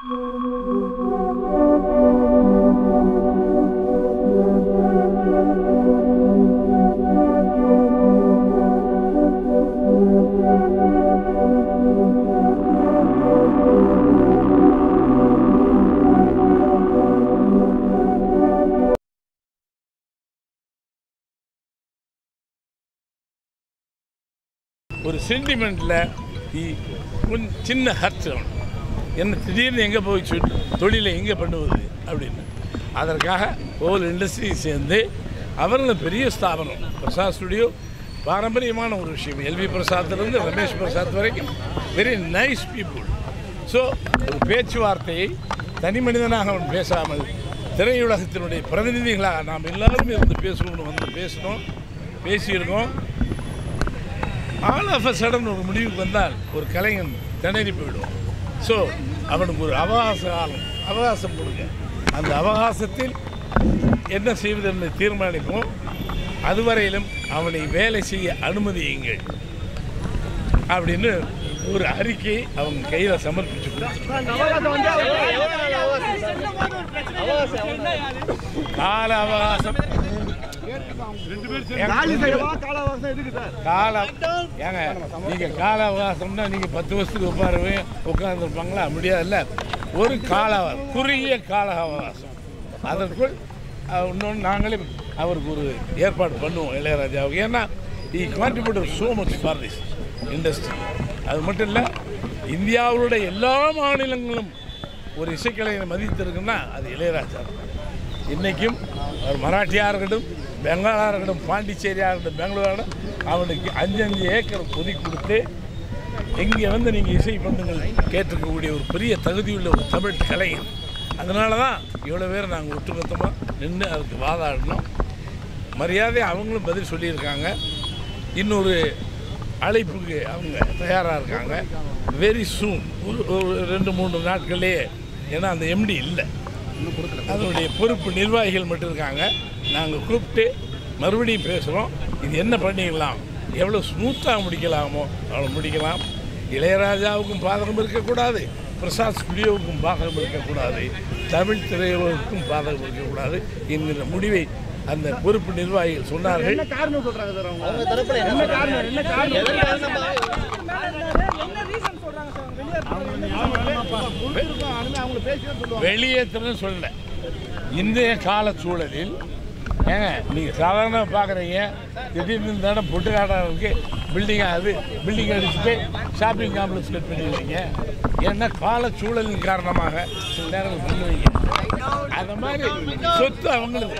ஒரு சென்டிமெண்ட்டில் சின்ன ஹர்ட் அவன் என்ன திடீர்னு எங்கே போய் சொல் தொழிலை எங்கே பண்ணுவது அப்படின்னு அதற்காக ஹோல் இண்டஸ்ட்ரி சேர்ந்து அவர்களும் பெரிய ஸ்தாபனம் பிரசாத் ஸ்டுடியோ பாரம்பரியமான ஒரு விஷயம் எல்வி பிரசாத்திலிருந்து ரமேஷ் பிரசாத் வரைக்கும் வெரி நைஸ் பீப்புள் ஸோ ஒரு பேச்சுவார்த்தையை தனி மனிதனாக அவன் பேசாமல் திரையுலகத்தினுடைய பிரதிநிதிகளாக நாம் எல்லாரும் இருந்து பேசணும்னு வந்து பேசணும் பேசியிருக்கோம் ஆல் ஆஃப் அ சடன் ஒரு முடிவுக்கு வந்தால் ஒரு கலைஞன் திணறி போயிடுவான் ஸோ அவனுக்கு ஒரு அவகாச காலம் அவகாசம் கொடுங்க அந்த அவகாசத்தில் என்ன செய்வதென்று தீர்மானிப்போம் அதுவரையிலும் அவனை வேலை செய்ய அனுமதியுங்கள் அப்படின்னு ஒரு அறிக்கையை அவங்க கையில் சமர்ப்பிச்சு கொடுத்துருக்காங்க. கால அவகாசம் காலம் ஏங்க நீங்க கால அவகாசம்னா நீங்க பத்து வருஷத்துக்கு உட்காரவே உட்கார்ந்துருப்பாங்களா முடியாதுல்ல ஒரு கால அவ- குறுகிய கால அவகாசம் அதற்குள் அஹ், இன்னொன்று நாங்களே அவருக்கு ஒரு ஏற்பாடு பண்ணுவோம் இளையராஜாவுக்கு ஏன்னா a contributor so much for this industry அது மட்டும் இல்லை இந்தியாவுடைய எல்லா மாநிலங்களும் ஒரு இசைக்கலைஞரை மதித்திருக்குன்னா அது இளையராஜா தான். இன்றைக்கும் அவர் மராட்டியாக இருக்கட்டும் பெங்காலாக இருக்கட்டும் பாண்டிச்சேரியாக இருக்கட்டும் பெங்களூராக இருக்கட்டும் அவனுக்கு அஞ்சு அஞ்சு ஏக்கர் ஒதுக்கி கொடுத்து இங்கே வந்து நீங்கள் இசை பண்ணுங்கள் கேட்டிருக்கக்கூடிய ஒரு பெரிய தகுதியுள்ள ஒரு தமிழ் கலைஞன் அதனால தான் இவ்வளோ பேர் நாங்கள் ஒட்டுமொத்தமாக நின்று அதுக்கு வாதாடினோம் மரியாதை அவங்களும் பதில் சொல்லியிருக்காங்க இன்னொரு அழைப்புக்கு அவங்க தயாராக இருக்காங்க வெரி சூன் ஒரு ஒரு ரெண்டு மூணு நாட்கள்லேயே ஏன்னா அந்த எம்டி இல்லை அதனுடைய பொறுப்பு நிர்வாகிகள் மட்டும் இருக்காங்க நாங்கள் கூப்பிட்டு மறுபடியும் பேசுகிறோம் இது என்ன பண்ணிக்கலாம் எவ்வளோ ஸ்மூத்தாக முடிக்கலாமோ அவ்வளோ முடிக்கலாம் இளையராஜாவுக்கும் பாதகம் இருக்கக்கூடாது பிரசாத் ஸ்டுடியோவுக்கும் பாதகம் இருக்கக்கூடாது தமிழ் திரையுலகுக்கும் பாதகம் இருக்கக்கூடாது என்கிற முடிவை அந்த பொறுப்பு நிர்வாகிகள் சொன்னார்கள் என்ன காரணம் சொல்றாங்க சார் அவங்க அவங்க தரப்புல என்ன என்ன காரணம் என்ன காரணம் எதன் காரணமா என்ன ரீசன் சொல்றாங்க சார் வெளியே கொடுத்துருக்கோம் அனுமே அவங்க பேசிதான் சொல்லுவாங்க வெளியேற்றணும்னு சொல்லல இன்றைய கால சூழலில் ஏங்க நீங்கள் சாதாரணமாக பார்க்குறீங்க திடீர்னு இந்த இடம் பொட்டுக்காடாருக்கு பில்டிங் ஆகுது பில்டிங் அடிச்சுட்டு ஷாப்பிங் காம்ப்ளெக்ஸ் கட் பண்ணிடுவீங்க ஏன்னா கால சூழலின் காரணமாக சில நேரம் பண்ணுவீங்க அந்த மாதிரி சொத்து அவங்களுக்கு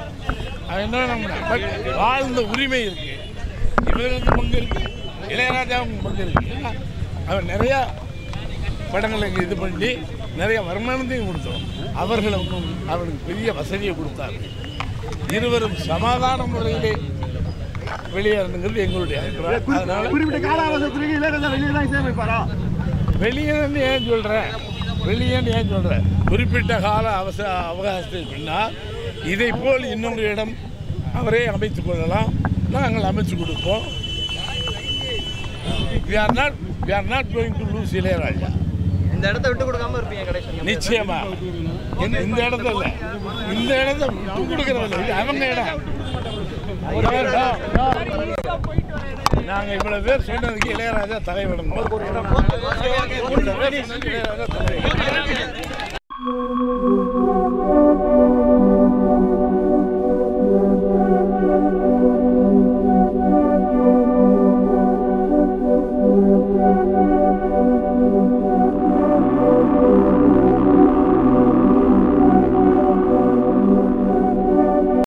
அது என்ன நம்ம பட் வாழ்ந்த உரிமை இருக்கு இவர்களுக்கு பங்கு இருக்கு இளையராஜாவுக்கு பங்கு இருக்கு ஏன்னா அவன் நிறையா படங்களை இங்கே இது பண்ணி நிறைய வருமானத்தையும் கொடுத்தோம் அவர்களுக்கும் அவனுக்கு பெரிய வசதியை கொடுத்தார்கள் இருவரும் சமாதான முறையிலே வெளியேறணுங்கிறது எங்களுடைய அபிப்பிராயம் அதனால குறிப்பிட்ட கால அவசரத்துக்கு இளையராஜா வெளியே தான் இசையமைப்பாரா வெளியேன்னு ஏன் சொல்கிறேன் வெளியேன்னு ஏன் சொல்கிறேன் குறிப்பிட்ட கால அவசர அவகாசத்துக்கு பின்னால் இதை போல் இன்னொரு இடம் அவரே அமைத்துக் கொள்ளலாம் நாங்கள் அமைச்சு கொடுப்போம் we are not we are not going to lose Ilaiyaraaja இந்த இடத்த விட்டு கொடுக்காம இருப்பீங்க கடைசி நிச்சயமா இந்த- இந்த இடத்துல இல்ல இந்த இடத்த விட்டு கொடுக்கறதில்ல இது அவங்க இடம் நாங்க இவ்வளவு பேர் சொன்னதுக்கு இளையராஜா தலைவணங்க இவ்வளவு பேர் சொன்னதுக்கு இளையராஜா தலைவணங்க